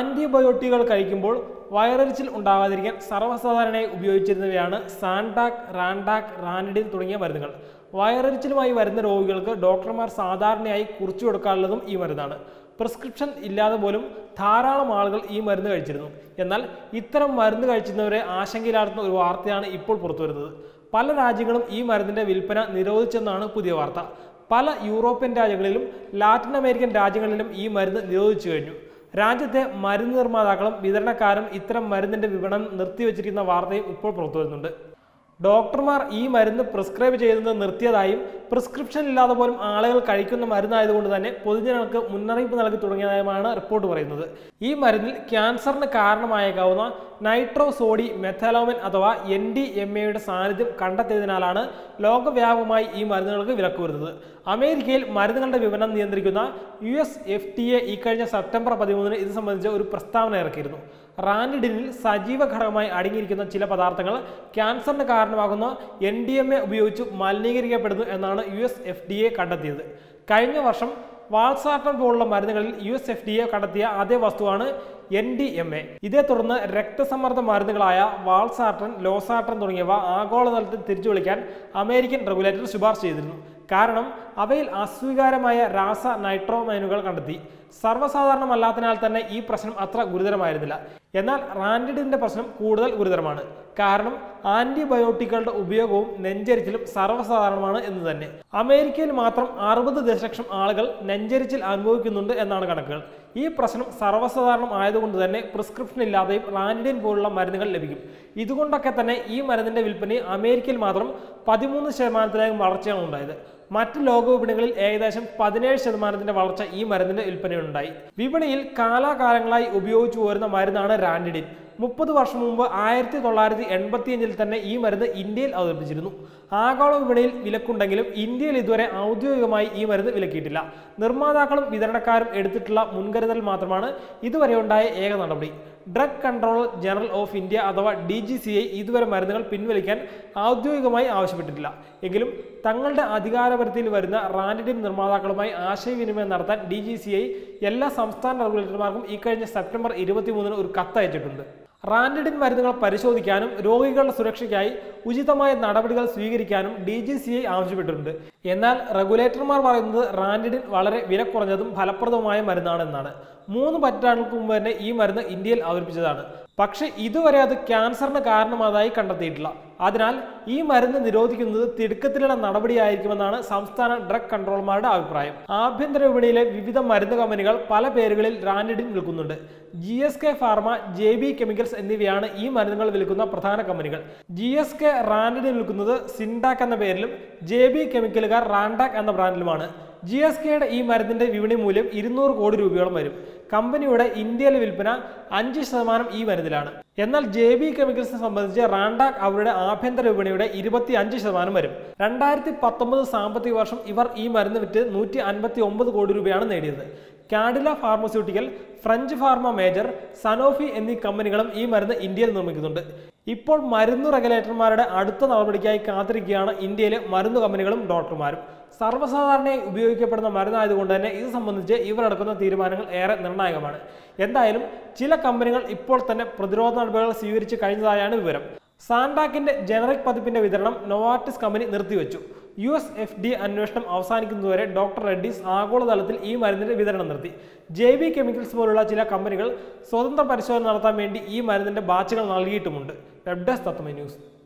ആന്റിബയോട്ടിക്കുകൾ കഴിക്കുമ്പോൾ വയറിച്ചിൽ ഉണ്ടാകാതിരിക്കാൻ സർവ്വസാധാരണയായി ഉപയോഗിച്ചിരുന്നവയാണ് സാൻഡാക് റാൻഡാക് റാനിഡിൻ തുടങ്ങിയ മരുന്നുകൾ വയറിച്ചിലുമായി വരുന്ന രോഗികൾക്ക് ഡോക്ടർമാർ സാധാരണയായി കുറിച്ചു കൊടുക്കാറുള്ളതും ഈ മരുന്നാണ് പ്രിസ്ക്രിപ്ഷൻ ഇല്ലാതെ പോലും ധാരാളം ആളുകൾ ഈ മരുന്ന് കഴിച്ചിരുന്നു എന്നാൽ ഇത്തരം മരുന്ന് കഴിച്ചിരുന്നവരെ ആശങ്കയിലാടുന്ന ഒരു വാർത്തയാണ് ഇപ്പോൾ പുറത്തുവരുന്നത് പല രാജ്യങ്ങളും ഈ മരുന്നിന്റെ വിൽപ്പന നിരോധിച്ചെന്നാണ് പുതിയ വാർത്ത പല യൂറോപ്യൻ രാജ്യങ്ങളിലും ലാറ്റിൻ അമേരിക്കൻ രാജ്യങ്ങളിലും ഈ മരുന്ന് നിരോധിച്ചു കഴിഞ്ഞു രാജ്യത്തെ മരുന്ന് നിർമ്മാതാക്കളും വിതരണക്കാരും ഇത്തരം മരുന്നിന്റെ വിപണനം നിർത്തിവെച്ചിരിക്കുന്ന വാർത്തയും ഇപ്പോൾ പുറത്തുവരുന്നുണ്ട് ഡോക്ടർമാർ ഈ മരുന്ന് പ്രിസ്ക്രൈബ് ചെയ്യുന്നത് നിർത്തിയതായും പ്രിസ്ക്രിപ്ഷൻ ഇല്ലാതെ പോലും ആളുകൾ കഴിക്കുന്ന മരുന്നായതുകൊണ്ട് തന്നെ പൊതുജനങ്ങൾക്ക് മുന്നറിയിപ്പ് നൽകി തുടങ്ങിയതായുമാണ് റിപ്പോർട്ട് പറയുന്നത് ഈ മരുന്നിൽ ക്യാൻസറിന് കാരണമായേക്കാവുന്ന നൈട്രോസോഡി മെഥലോമിൻ അഥവാ എൻ ഡി എം എയുടെ സാന്നിധ്യം കണ്ടെത്തിയതിനാലാണ് ലോകവ്യാപകമായി ഈ മരുന്നുകൾക്ക് വിലക്ക് വരുന്നത് അമേരിക്കയിൽ മരുന്നുകളുടെ വിപണനം നിയന്ത്രിക്കുന്ന U S F T A ഇക്കഴിഞ്ഞ സെപ്റ്റംബർ പതിമൂന്നിന് ഇത് സംബന്ധിച്ച ഒരു പ്രസ്താവന ഇറക്കിയിരുന്നു റാനിഡിനിൽ സജീവ ഘടകമായി അടങ്ങിയിരിക്കുന്ന ചില പദാർത്ഥങ്ങൾ ക്യാൻസറിന് കാരണമാകുന്ന എൻ ഡി എം എ ഉപയോഗിച്ച് മലിനീകരിക്കപ്പെടുന്നു എന്നാണ് U S F D A കണ്ടെത്തിയത് കഴിഞ്ഞ വർഷം വാൾസാർട്ടൻ പോലുള്ള മരുന്നുകളിൽ U S F D A കണ്ടെത്തിയ അതേ വസ്തുവാണ് എൻ ഡി എം എ ഇതേ തുടർന്ന് രക്തസമ്മർദ്ദ മരുന്നുകളായ വാൾസാർട്ടൻ ലോസാർട്ടൻ തുടങ്ങിയവ ആഗോളതലത്തിൽ തിരിച്ചു വിളിക്കാൻ അമേരിക്കൻ റെഗുലേറ്റർ ശുപാർശ ചെയ്തിരുന്നു കാരണം അവയിൽ അസ്വീകാരമായ രാസ നൈട്രോമൈനുകൾ കണ്ടെത്തി സർവ്വസാധാരണമല്ലാത്തതിനാൽ തന്നെ ഈ പ്രശ്നം അത്ര ഗുരുതരമായിരുന്നില്ല എന്നാൽ റാൻഡിഡിന്റെ പ്രശ്നം കൂടുതൽ ഗുരുതരമാണ് കാരണം ആന്റിബയോട്ടിക്കുകളുടെ ഉപയോഗവും നെഞ്ചരിച്ചിലും സർവ്വസാധാരണമാണ് എന്ന് തന്നെ അമേരിക്കയിൽ മാത്രം അറുപത് ദശലക്ഷം ആളുകൾ നെഞ്ചരിച്ചിൽ അനുഭവിക്കുന്നുണ്ട് എന്നാണ് കണക്കുകൾ ഈ പ്രശ്നം സർവ്വസാധാരണം ആയതുകൊണ്ട് തന്നെ പ്രിസ്ക്രിപ്ഷൻ ഇല്ലാതെയും റാനിഡിൻ പോലുള്ള മരുന്നുകൾ ലഭിക്കും ഇതുകൊണ്ടൊക്കെ തന്നെ ഈ മരുന്നിന്റെ വിൽപ്പനയിൽ അമേരിക്കയിൽ മാത്രം പതിമൂന്ന് ശതമാനത്തിലേക്കും വളർച്ചയാണ് ഉണ്ടായത് മറ്റ് ലോക വിപണികളിൽ ഏകദേശം പതിനേഴ് ശതമാനത്തിന്റെ വളർച്ച ഈ മരുന്നിന്റെ വിൽപ്പനയുണ്ടായി വിപണിയിൽ കാലാകാലങ്ങളായി ഉപയോഗിച്ചു പോരുന്ന മരുന്നാണ് റാൻഡിഡിൻ മുപ്പത് വർഷം മുമ്പ് ആയിരത്തി തൊള്ളായിരത്തി എൺപത്തിയഞ്ചിൽ തന്നെ ഈ മരുന്ന് ഇന്ത്യയിൽ അവതരിപ്പിച്ചിരുന്നു ആഗോള വിപണിയിൽ വിലക്കുണ്ടെങ്കിലും ഇന്ത്യയിൽ ഇതുവരെ ഔദ്യോഗികമായി ഈ മരുന്ന് വിലക്കിയിട്ടില്ല നിർമ്മാതാക്കളും വിതരണക്കാരും എടുത്തിട്ടുള്ള മുൻകരുതൽ മാത്രമാണ് ഇതുവരെ ഉണ്ടായ ഏക നടപടി drug controller general of India അഥവാ ഡി ജി സി ഐ ഇതുവരെ മരുന്നുകൾ പിൻവലിക്കാൻ ഔദ്യോഗികമായി ആവശ്യപ്പെട്ടിട്ടില്ല എങ്കിലും തങ്ങളുടെ അധികാരപരിധിയിൽ വരുന്ന റാൻഡിഡിൻ നിർമ്മാതാക്കളുമായി ആശയവിനിമയം നടത്താൻ ഡി ജി സി ഐ എല്ലാ സംസ്ഥാന റെഗുലേറ്റർമാർക്കും ഇക്കഴിഞ്ഞ സെപ്റ്റംബർ ഇരുപത്തിമൂന്നിന് ഒരു കത്തയച്ചിട്ടുണ്ട് റാൻഡിഡിൻ മരുന്നുകൾ പരിശോധിക്കാനും രോഗികളുടെ സുരക്ഷയ്ക്കായി ഉചിതമായ നടപടികൾ സ്വീകരിക്കാനും ഡി ജി സി ഐ ആവശ്യപ്പെട്ടിട്ടുണ്ട് എന്നാൽ റെഗുലേറ്റർമാർ പറയുന്നത് റാൻഡിഡിൻ വളരെ വില കുറഞ്ഞതും ഫലപ്രദവുമായ മരുന്നാണെന്നാണ് മൂന്ന് പതിറ്റാണ്ടുകൾക്ക് മുമ്പ് തന്നെ ഈ മരുന്ന് ഇന്ത്യയിൽ അവതരിപ്പിച്ചതാണ് പക്ഷേ ഇതുവരെ അത് ക്യാൻസറിന് കാരണമായതായി കണ്ടെത്തിയിട്ടില്ല അതിനാൽ ഈ മരുന്ന് നിരോധിക്കുന്നത് തിടുക്കത്തിലുള്ള നടപടിയായിരിക്കുമെന്നാണ് സംസ്ഥാന ഡ്രഗ് കൺട്രോളർമാരുടെ അഭിപ്രായം ആഭ്യന്തര വിപണിയിലെ വിവിധ മരുന്ന് കമ്പനികൾ പല പേരുകളിൽ റാൻഡിഡിൻ വിൽക്കുന്നുണ്ട് G S K pharma J B chemicals എന്നിവയാണ് ഈ മരുന്നുകൾ വിൽക്കുന്ന പ്രധാന കമ്പനികൾ ജി എസ് കെ റാൻഡിഡിൻ വിൽക്കുന്നത് സിൻഡാക് എന്ന പേരിലും ജെ ബി കെമിക്കലുകാർ റാൻഡാക് എന്ന ബ്രാൻഡിലുമാണ് ജി എസ് കെയുടെ ഈ മരുന്നിന്റെ വിപണി മൂല്യം ഇരുന്നൂറ് കോടി രൂപയോളം വരും കമ്പനിയുടെ ഇന്ത്യയിലെ വിൽപ്പന അഞ്ച് ശതമാനം ഈ മരുന്നിലാണ് എന്നാൽ ജെ ബി കെമിക്കൽസിനെ സംബന്ധിച്ച് റാൻഡാക് അവരുടെ ആഭ്യന്തര വിപണിയുടെ ഇരുപത്തി അഞ്ച് ശതമാനം വരും രണ്ടായിരത്തി പത്തൊമ്പത് സാമ്പത്തിക വർഷം ഇവർ ഈ മരുന്ന് വിറ്റ് നൂറ്റി അൻപത്തി ഒമ്പത് കോടി രൂപയാണ് നേടിയത് Cadila pharmaceutical French pharma major Sanofi എന്നീ കമ്പനികളും ഈ മരുന്ന് ഇന്ത്യയിൽ നിർമ്മിക്കുന്നുണ്ട് ഇപ്പോൾ മരുന്ന് റെഗുലേറ്റർമാരുടെ അടുത്ത നടപടിക്കായി കാത്തിരിക്കുകയാണ് ഇന്ത്യയിലെ മരുന്ന് കമ്പനികളും ഡോക്ടർമാരും സർവ്വസാധാരണയായി ഉപയോഗിക്കപ്പെടുന്ന മരുന്നായതുകൊണ്ട് തന്നെ ഇത് സംബന്ധിച്ച് ഇവർ എടുക്കുന്ന തീരുമാനങ്ങൾ ഏറെ നിർണായകമാണ് എന്തായാലും ചില കമ്പനികൾ ഇപ്പോൾ തന്നെ പ്രതിരോധ നടപടികൾ സ്വീകരിച്ചു കഴിഞ്ഞതായാണ് വിവരം സാൻഡാക്കിന്റെ ജനറിക് പതിപ്പിന്റെ വിതരണം നോവാർട്ടിസ് കമ്പനി നിർത്തിവെച്ചു യു എസ് എഫ് ഡി അന്വേഷണം അവസാനിക്കുന്നതുവരെ ഡോക്ടർ റെഡ്ഡീസ് ആഗോളതലത്തിൽ ഈ മരുന്നിന്റെ വിതരണം നിർത്തി ജെ ബി കെമിക്കൽസ് പോലുള്ള ചില കമ്പനികൾ സ്വതന്ത്ര പരിശോധന നടത്താൻ വേണ്ടി ഈ മരുന്നിന്റെ ബാച്ചുകൾ നൽകിയിട്ടുമുണ്ട് വെബ് ഡെസ്ക് തത്വമൈ ന്യൂസ്